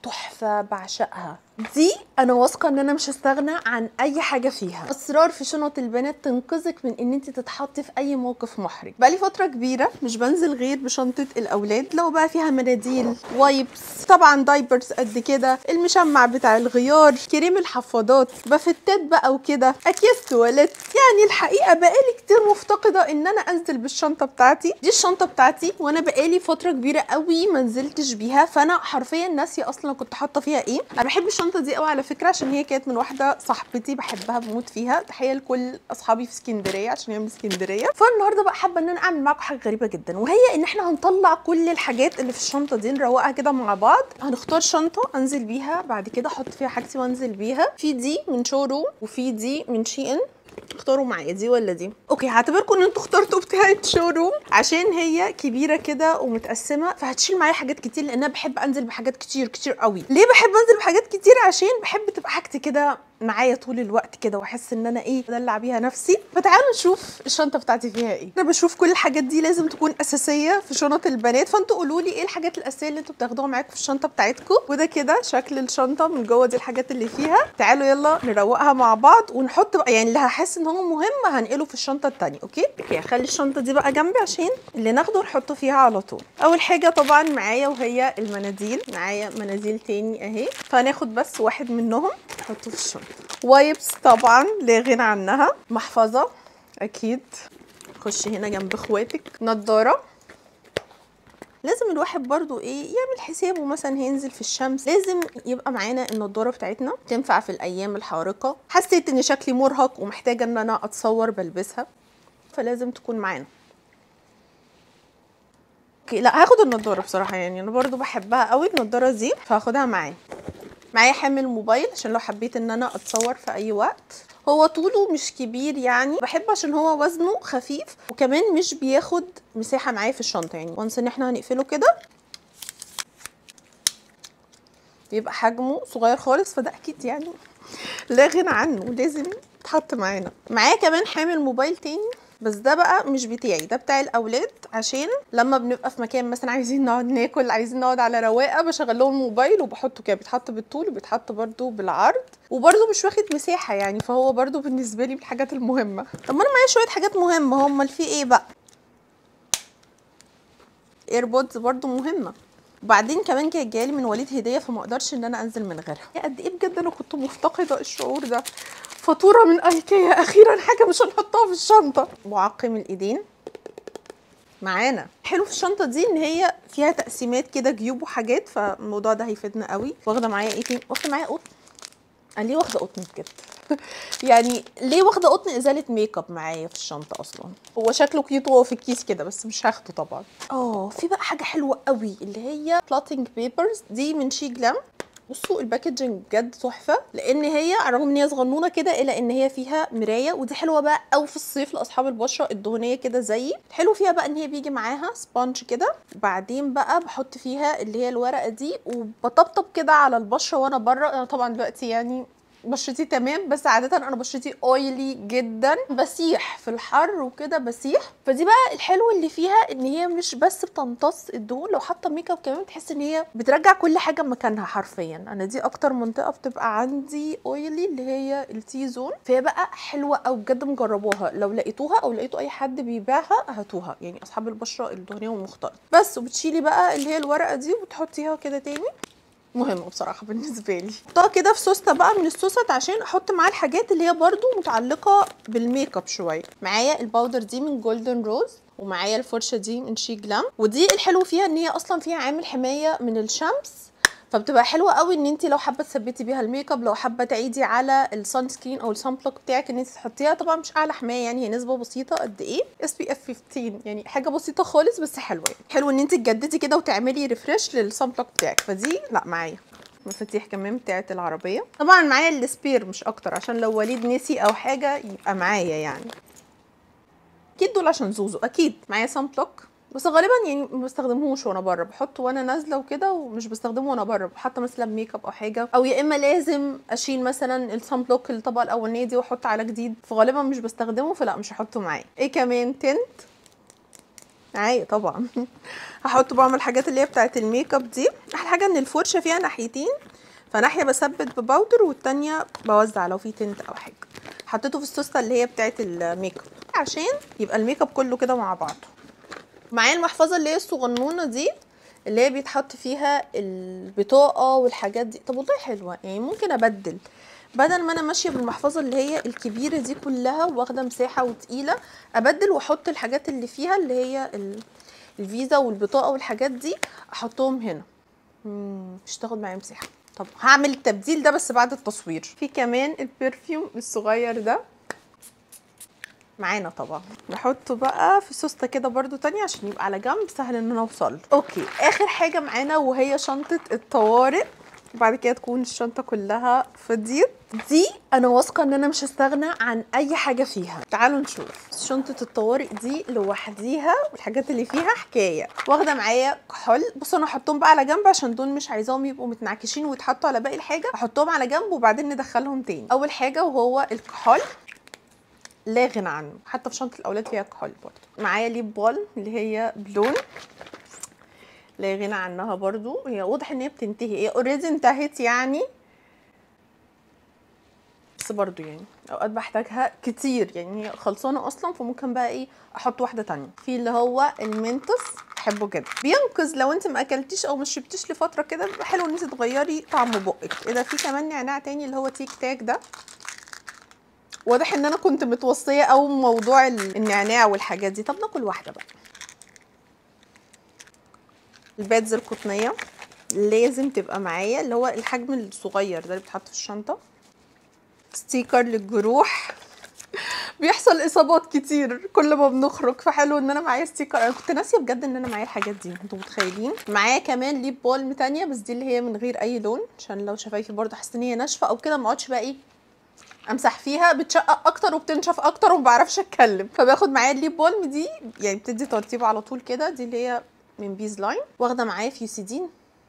تحفه بعشقها دي انا واثقه ان انا مش هستغنى عن اي حاجه فيها اسرار في شنط البنات تنقذك من ان انت تتحطي في اي موقف محرج بقالي فتره كبيره مش بنزل غير بشنطه الاولاد لو بقى فيها مناديل وايبس طبعا دايبرز قد كده المشمع بتاع الغيار كريم الحفاضات بافتات بقى وكده اكياس تواليت يعني الحقيقه بقالي كتير مفتقده ان انا انزل بالشنطه بتاعتي دي الشنطه بتاعتي وانا بقالي فتره كبيره قوي ما نزلتش بيها فانا حرفيا ناسيه اصلا كنت حاطه فيها ايه انا بحب الشنطه دي قوي على فكره عشان هي كانت من واحده صاحبتي بحبها بموت فيها تحيه لكل اصحابي في اسكندريه عشان هي من اسكندريه فالنهارده بقى حابه ان انا اعمل معاكم حاجه غريبه جدا وهي ان احنا هنطلع كل الحاجات اللي في الشنطه دي نروقها كده مع بعض هنختار شنطه انزل بيها بعد كده احط فيها حاجتي وانزل بيها في دي من شوروم وفي دي من شي ان اختاروا معايا دي ولا دي اوكي هعتبركم ان انتوا اخترتوا بتاعه شوروم عشان هي كبيره كده ومتقسمه فهتشيل معايا حاجات كتير لان انا بحب انزل بحاجات كتير كتير قوي ليه بحب انزل بحاجات كتير عشان بحب تبقى حاجتي كده معايا طول الوقت كده واحس ان انا ايه بدلع بيها نفسي فتعالوا نشوف الشنطه بتاعتي فيها ايه انا بشوف كل الحاجات دي لازم تكون اساسيه في شنط البنات فانتوا قولوا لي ايه الحاجات الاساسيه اللي انتوا بتاخدوها معاكم في الشنطه بتاعتكم وده كده شكل الشنطه من جوه دي الحاجات اللي فيها تعالوا يلا نروقها مع بعض ونحط بقى يعني اللي هحس ان هو مهم هنقله في الشنطه الثانيه اوكي اوكي هخلي الشنطه دي بقى جنبي عشان اللي ناخده نحطه فيها على طول اول حاجه طبعا معايا وهي المناديل معايا مناديل تاني اهي فهناخد بس واحد منهم نحطه في الشنطه وايبس طبعا لا غنى عنها محفظه اكيد خش هنا جنب اخواتك نضاره لازم الواحد برضو ايه يعمل حسابه مثلا هينزل في الشمس لازم يبقى معانا النضاره بتاعتنا تنفع في الايام الحارقه حسيت ان شكلي مرهق ومحتاجه ان انا اتصور بلبسها فلازم تكون معانا اوكي لا هاخد النضاره بصراحه يعني انا برضو بحبها قوي النضاره دي فهاخدها معايا معايا حامل موبايل عشان لو حبيت ان انا اتصور في اي وقت هو طوله مش كبير يعني بحب عشان هو وزنه خفيف وكمان مش بياخد مساحه معايا في الشنطه يعني وانس ان احنا هنقفله كده بيبقى حجمه صغير خالص فده اكيد يعني لا غنى عنه لازم يتحط معانا معايا كمان حامل موبايل تاني بس ده بقى مش بتاعي ده بتاع الاولاد عشان لما بنبقى في مكان مثلا عايزين نقعد ناكل عايزين نقعد على رواقه بشغل لهم الموبايل وبحطه كده بيتحط بالطول وبيتحط برده بالعرض وبرده مش واخد مساحه يعني فهو برده بالنسبه لي من الحاجات المهمه طب ما انا معايا شويه حاجات مهمه امال في ايه بقى ايربودز برده مهمه وبعدين كمان كانت جايه من وليد هديه فما اقدرش ان انا انزل من غيرها يا قد ايه بجد انا كنت مفتقده الشعور ده فاتوره من ايكيا اخيرا حاجه مش هنحطها في الشنطه معقم الايدين معانا حلو في الشنطه دي ان هي فيها تقسيمات كده جيوب وحاجات فالموضوع ده هيفيدنا قوي واخده معايا ايه تاني واخده معايا قطن انا ليه واخده قطن بجد يعني ليه واخده قطن ازاله ميك اب معايا في الشنطه اصلا هو شكله كيوت وهو في الكيس كده بس مش هاخده طبعا اه في بقى حاجه حلوه قوي اللي هي بلوتنج بيبرز دي من شي جلام بصوا الباكجنج بجد تحفه لان هي على الرغم ان هي صغنونه كده الا ان هي فيها مرايه ودي حلوه بقى قوي في الصيف لاصحاب البشره الدهنيه كده زيي حلو فيها بقى ان هي بيجي معاها سبونج كده وبعدين بقى بحط فيها اللي هي الورقه دي وبطبطب كده على البشره وانا بره انا طبعا دلوقتي يعني بشرتي تمام بس عاده انا بشرتي اويلي جدا بسيح في الحر وكده بسيح فدي بقى الحلو اللي فيها ان هي مش بس بتمتص الدهون لو حاطه ميك اب كمان تحس ان هي بترجع كل حاجه مكانها حرفيا انا دي اكتر منطقه بتبقى عندي اويلي اللي هي التي زون فهي بقى حلوه او بجد مجربوها لو لقيتوها او لقيتوا اي حد بيبيعها هاتوها يعني اصحاب البشره الدهنيه والمختلطه بس وبتشيلي بقى اللي هي الورقه دي وبتحطيها كده تاني مهمه بصراحه بالنسبه لي احطها كده في سوسته بقى من السوست عشان احط معاه الحاجات اللي هي برضو متعلقه بالميك اب شويه معايا الباودر دي من جولدن روز ومعايا الفرشه دي من شي جلام ودي الحلو فيها ان هي اصلا فيها عامل حمايه من الشمس فبتبقى حلوه قوي ان انت لو حابه تثبتي بيها الميك اب لو حابه تعيدي على السان سكرين او السان بلوك بتاعك ان انت تحطيها طبعا مش اعلى حمايه يعني هي نسبه بسيطه قد ايه اس بي اف 15 يعني حاجه بسيطه خالص بس حلوه يعني حلو ان انت تجددي كده وتعملي ريفرش للسان بلوك بتاعك فدي لا معايا مفاتيح كمان بتاعت العربيه طبعا معايا السبير مش اكتر عشان لو وليد نسي او حاجه يبقى معايا يعني اكيد دول عشان زوزو اكيد معايا سان بلوك بس غالبا يعني ما بستخدمهوش وانا بره بحطه وانا نازله وكده ومش بستخدمه وانا بره حتى مثلا ميك اب او حاجه او يا اما لازم اشيل مثلا السان بلوك الطبقه الاولانيه دي واحط على جديد فغالبا مش بستخدمه فلا مش هحطه معايا ايه كمان تنت معايا طبعا هحط بعمل الحاجات اللي هي بتاعت الميك اب دي احلى حاجه ان الفرشه فيها ناحيتين فناحيه بثبت بباودر والتانيه بوزع لو في تنت او حاجه حطيته في السوسته اللي هي بتاعت الميك اب عشان يبقى الميك اب كله كده مع بعضه معايا المحفظه اللي هي الصغنونه دي اللي هي بيتحط فيها البطاقه والحاجات دي طب والله حلوه يعني ممكن ابدل بدل ما انا ماشيه بالمحفظه اللي هي الكبيره دي كلها واخده مساحه وتقيله ابدل واحط الحاجات اللي فيها اللي هي ال- الفيزا والبطاقه والحاجات دي احطهم هنا مم، مش تاخد معايا مساحه طب هعمل التبديل ده بس بعد التصوير في كمان البرفيوم الصغير ده معانا طبعا نحطه بقى في سوسته كده برضو تانية عشان يبقى على جنب سهل ان انا اوصل له. اوكي اخر حاجه معانا وهي شنطه الطوارئ بعد كده تكون الشنطه كلها فضيت دي انا واثقه ان انا مش هستغنى عن اي حاجه فيها تعالوا نشوف شنطه الطوارئ دي لوحديها والحاجات اللي فيها حكايه واخده معايا كحول بصوا انا هحطهم بقى على جنب عشان دول مش عايزاهم يبقوا متنعكشين ويتحطوا على باقي الحاجه احطهم على جنب وبعدين ندخلهم تاني اول حاجه وهو الكحول لا غنى عنه حتى في شنطه الاولاد فيها كحول برضو معايا ليب بال اللي هي بلون لا غنى عنها برضو هي واضح ان هي بتنتهي هي اوريدي انتهت يعني بس برضو يعني اوقات بحتاجها كتير يعني هي خلصانه اصلا فممكن بقى ايه احط واحده تانية في اللي هو المنتس بحبه جدا بينقذ لو انت ما اكلتيش او ما شربتيش لفتره كده بيبقى حلو ان انت تغيري طعم بقك ايه ده في كمان نعناع تاني اللي هو تيك تاك ده واضح ان انا كنت متوصيه او موضوع ال- النعناع والحاجات دي طب ناكل واحده بقى البادز القطنيه لازم تبقى معايا اللي هو الحجم الصغير ده اللي بيتحط في الشنطه ستيكر للجروح بيحصل اصابات كتير كل ما بنخرج فحلو ان انا معايا ستيكر انا كنت ناسيه بجد ان انا معايا الحاجات دي انتوا متخيلين معايا كمان ليب بالم تانية بس دي اللي هي من غير اي لون عشان لو شفايفي برضه حاسه ان هي ناشفه او كده ما اقعدش بقى ايه امسح فيها بتشقق اكتر وبتنشف اكتر وما بعرفش اتكلم فباخد معايا الليب بالم دي يعني بتدي ترطيب على طول كده دي اللي هي من بيز لاين واخده معايا فيوسيدين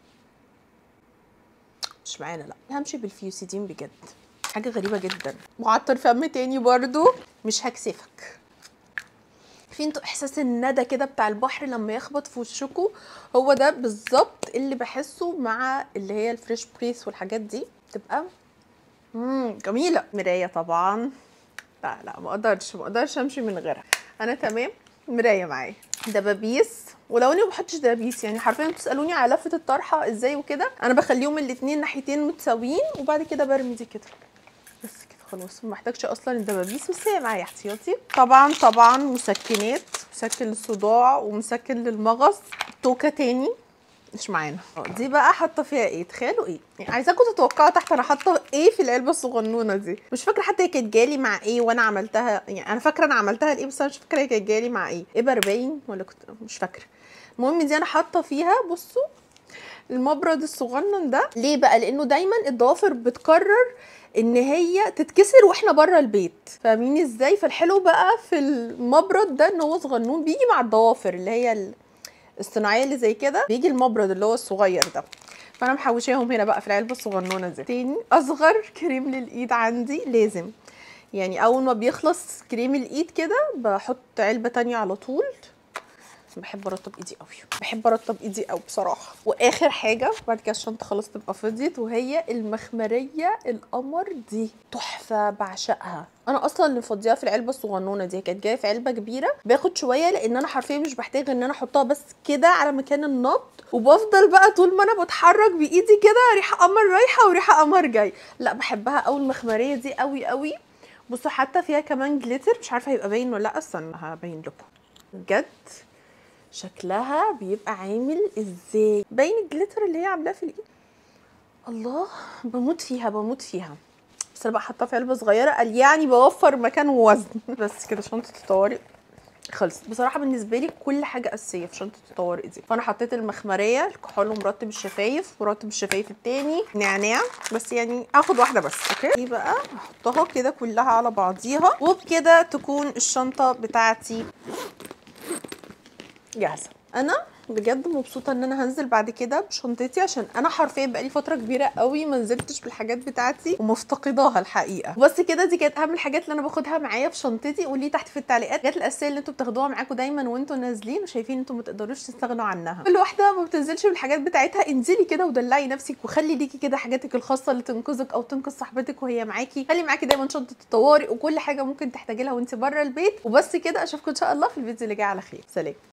مش معانا لا همشي بالفيوسيدين بجد حاجه غريبه جدا معطر فم تاني برضو مش هكسفك في انتوا احساس الندى كده بتاع البحر لما يخبط في وشكوا هو ده بالظبط اللي بحسه مع اللي هي الفريش بريس والحاجات دي تبقى امم جميله مرايه طبعا لا لا ما اقدرش ما اقدرش امشي من غيرها انا تمام مرايه معايا دبابيس ولو اني ما بحطش دبابيس يعني حرفيا بتسالوني على لفه الطرحه ازاي وكده انا بخليهم الاتنين ناحيتين متساويين وبعد كده برمي دي كده بس كده خلاص ما محتاجش اصلا الدبابيس بس هي معايا احتياطي طبعا طبعا مسكنات مسكن للصداع ومسكن للمغص توكه تاني مش معانا اه، دي بقى حاطه فيها ايه تخيلوا ايه يعني عايزاكم تتوقعوا تحت انا حاطه ايه في العلبه الصغنونه دي مش فاكره حتى هي كانت جالي مع ايه وانا عملتها يعني انا فاكره انا عملتها لايه بس انا مش فاكره هي كانت جالي مع ايه ابر باين ولا كنت مش فاكره المهم دي انا حاطه فيها بصوا المبرد الصغنن ده ليه بقى لانه دايما الضوافر بتقرر ان هي تتكسر واحنا بره البيت فاهمين ازاي فالحلو بقى في المبرد ده ان هو صغنون بيجي مع الضوافر اللي هي ال- الصناعيه اللي زي كده بيجي المبرد اللي هو الصغير ده فانا محوشاهم هنا بقى في العلبه الصغنونه دي تاني اصغر كريم للايد عندي لازم يعني اول ما بيخلص كريم الايد كده بحط علبه تانية على طول بحب ارطب ايدي قوي بحب ارطب ايدي قوي بصراحه واخر حاجه بعد كده الشنطه خلاص تبقى فضيت وهي المخمريه القمر دي تحفه بعشقها انا اصلا اللي مفضيها في العلبه الصغنونه دي كانت جايه في علبه كبيره باخد شويه لان انا حرفيا مش بحتاج ان انا احطها بس كده على مكان النبض وبفضل بقى طول ما انا بتحرك بايدي كده ريحه قمر رايحه وريحه قمر جاي لا بحبها قوي المخمريه دي قوي قوي بصوا حتى فيها كمان جليتر مش عارفه هيبقى باين ولا لا استنى هبين لكم بجد شكلها بيبقى عامل ازاي باين الجليتر اللي هي عاملاه في الايد الله بموت فيها بموت فيها بس انا بقى حاطاها في علبه صغيره قال يعني بوفر مكان ووزن بس كده شنطه الطوارئ خلصت بصراحه بالنسبه لي كل حاجه اساسيه في شنطه الطوارئ دي فانا حطيت المخمريه الكحول ومرطب الشفايف مرطب الشفايف التاني نعناع بس يعني هاخد واحده بس اوكي دي بقى احطها كده كلها على بعضيها وبكده تكون الشنطه بتاعتي جاهزه انا بجد مبسوطه ان انا هنزل بعد كده بشنطتي عشان انا حرفيا بقالي فتره كبيره قوي ما نزلتش بالحاجات بتاعتي ومفتقداها الحقيقه بس كده دي كانت اهم الحاجات اللي انا باخدها معايا في شنطتي قولي تحت في التعليقات الحاجات الاساسيه اللي انتوا بتاخدوها معاكم دايما وانتوا نازلين وشايفين انتوا ما تقدروش تستغنوا عنها كل واحده ما بتنزلش بالحاجات بتاعتها انزلي كده ودلعي نفسك وخلي ليكي كده حاجاتك الخاصه اللي تنقذك او تنقذ صاحبتك وهي معاكي خلي معاكي دايما شنطه الطوارئ وكل حاجه ممكن تحتاجي لها وانت بره البيت وبس كده اشوفكم ان شاء الله في الفيديو اللي جاي على خير سلام